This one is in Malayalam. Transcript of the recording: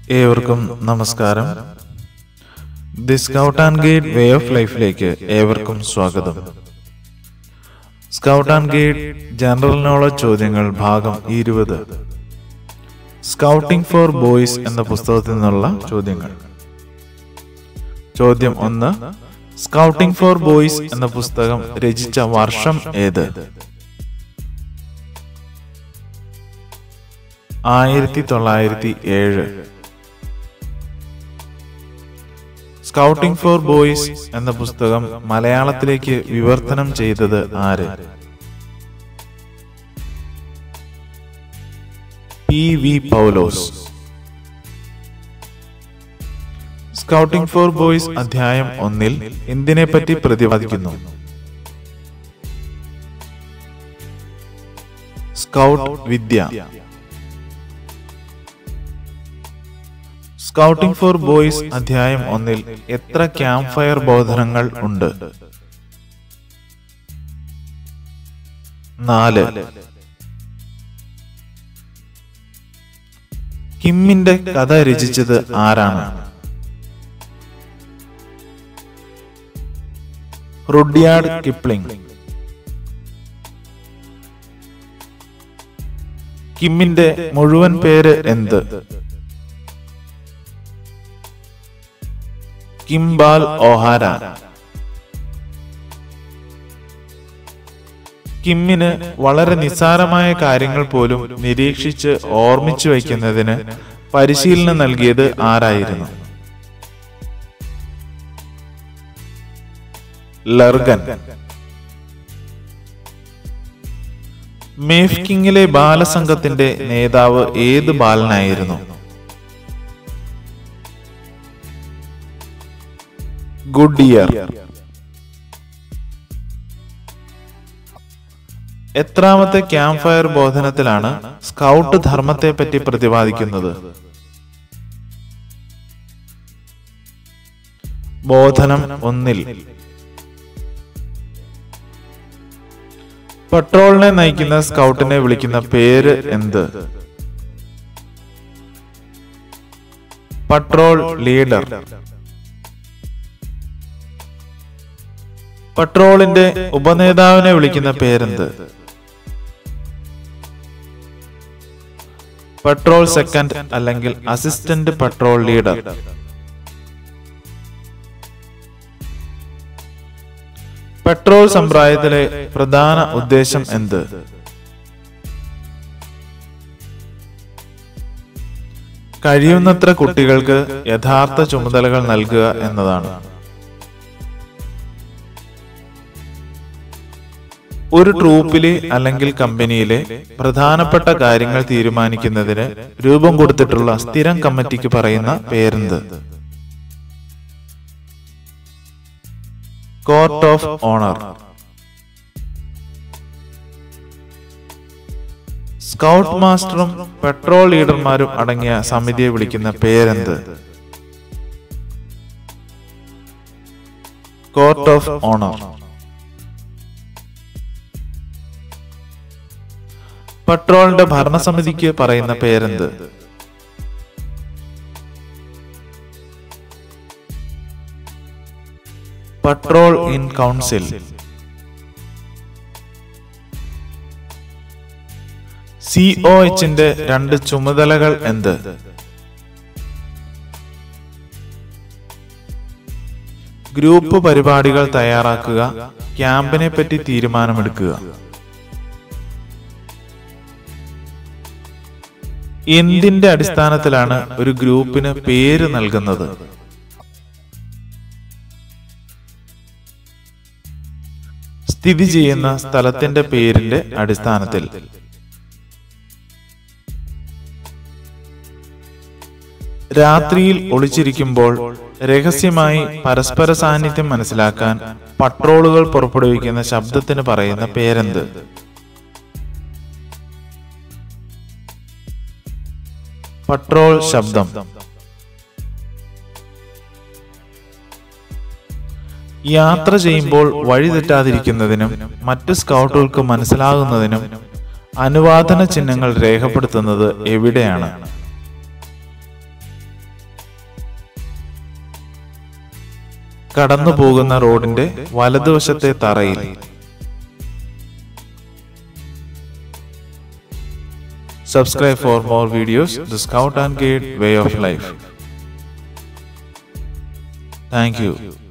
ഏവർക്കും നമസ്കാരം the scout and guide way of ലൈഫിലേക്ക് ഏവർക്കും സ്വാഗതം scout and guide general knowledge ചോദ്യങ്ങൾ ഭാഗം ഇരുപത് സ്കൗട്ടിംഗ് ഫോർ ബോയ്സ് എന്ന പുസ്തകത്തിൽ നിന്നുള്ള ചോദ്യങ്ങൾ ചോദ്യം ഒന്ന് സ്കൗട്ടിംഗ് ഫോർ ബോയ്സ് എന്ന പുസ്തകം രചിച്ച വർഷം ഏത് ആയിരത്തി തൊള്ളായിരത്തി ഏഴ് സ്കൗട്ടിംഗ് ഫോർ ബോയ്സ് എന്ന പുസ്തകം മലയാളത്തിലേക്ക് വിവർത്തനം ചെയ്തത് ആര് P V Paulose scouting for boys അധ്യായം ഒന്നിൽ എന്തിനെപ്പറ്റി പ്രതിപാദിക്കുന്നു സ്കൗട്ട് വിദ്യ സ്കൗട്ടിംഗ് ഫോർ ബോയ്സ് അധ്യായം ഒന്നിൽ എത്ര ക്യാമ്പ് ഫയർ ബോധനങ്ങൾ ഉണ്ട് നാല് കിമ്മിന്റെ കഥ രചിച്ചത് ആരാണ് റുഡിയാർഡ് കിപ്ലിംഗ് കിമ്മിന്റെ മുഴുവൻ പേര് എന്ത് കിംബാൽ ഓഹാര കിമ്മിന് വളരെ നിസ്സാരമായ കാര്യങ്ങൾ പോലും നിരീക്ഷിച്ച് ഓർമ്മിച്ചു വയ്ക്കുന്നതിന് പരിശീലനം നൽകിയത് ആരായിരുന്നു ലർഗൻ മേഫ്കിങ്ങിലെ ബാലസംഘത്തിന്റെ നേതാവ് ഏത് ബാലനായിരുന്നു ഗുഡ് ഇയർ എത്രാമത്തെ ക്യാമ്പ് ഫയർ ബോധനത്തിലാണ് സ്കൗട്ട് ധർമ്മത്തെ പറ്റി പ്രതിപാദിക്കുന്നത് ബോധനം ഒന്നിൽ പട്രോളിനെ നയിക്കുന്ന സ്കൗട്ടിനെ വിളിക്കുന്ന പേര് എന്ത് പട്രോൾ ലീഡർ പട്രോളിന്റെ ഉപനേതാവിനെ വിളിക്കുന്ന പേരെന്ത് പട്രോൾ സെക്കൻഡ് അല്ലെങ്കിൽ അസിസ്റ്റന്റ് പട്രോൾ ലീഡർ പെട്രോൾ സമ്പ്രദായത്തിലെ പ്രധാന ഉദ്ദേശം എന്ത് കഴിയുന്നത്ര കുട്ടികൾക്ക് യഥാർത്ഥ ചുമതലകൾ നൽകുക എന്നതാണ് ഒരു ട്രൂപ്പിലെ അല്ലെങ്കിൽ കമ്പനിയിലെ പ്രധാനപ്പെട്ട കാര്യങ്ങൾ തീരുമാനിക്കുന്നതിന് രൂപം കൊടുത്തിട്ടുള്ള സ്ഥിരം കമ്മിറ്റിക്ക് പറയുന്ന പേരെന്ത് കോർട്ട് ഓഫ് ഓണർ സ്കൗട്ട് മാസ്റ്ററും പെട്രോൾ ലീഡർമാരും അടങ്ങിയ സമിതിയെ വിളിക്കുന്ന പേരെന്ത് കോർട്ട് ഓഫ് ഓണർ പട്രോളിന്റെ ഭരണസമിതിക്ക് പറയുന്ന പേരെന്ത് patrol in council C O എച്ചിന്റെ രണ്ട് ചുമതലകൾ എന്ത് ഗ്രൂപ്പ് പരിപാടികൾ തയ്യാറാക്കുക ക്യാമ്പിനെ പറ്റി തീരുമാനമെടുക്കുക എന്തിന്റെ അടിസ്ഥാനത്തിലാണ് ഒരു ഗ്രൂപ്പിന് പേര് നൽകുന്നത് സ്ഥിതി ചെയ്യുന്ന സ്ഥലത്തിന്റെ പേരിന്റെ അടിസ്ഥാനത്തിൽ രാത്രിയിൽ ഒളിച്ചിരിക്കുമ്പോൾ രഹസ്യമായി പരസ്പര സാന്നിധ്യം മനസ്സിലാക്കാൻ പട്രോളുകൾ പുറപ്പെടുവിക്കുന്ന ശബ്ദത്തിന് പറയുന്ന പേരെന്ത് പട്രോൾ ശബ്ദം യാത്ര ചെയ്യുമ്പോൾ വഴി തെറ്റാതിരിക്കുന്നതിനും മറ്റ് സ്കൗട്ടുകൾക്ക് മനസ്സിലാകുന്നതിനും അനുവാദന ചിഹ്നങ്ങൾ രേഖപ്പെടുത്തുന്നത് എവിടെയാണ് കടന്നു പോകുന്ന റോഡിന്റെ വലതുവശത്തെ തറയിൽ subscribe for more videos the scout and guide way of life thank U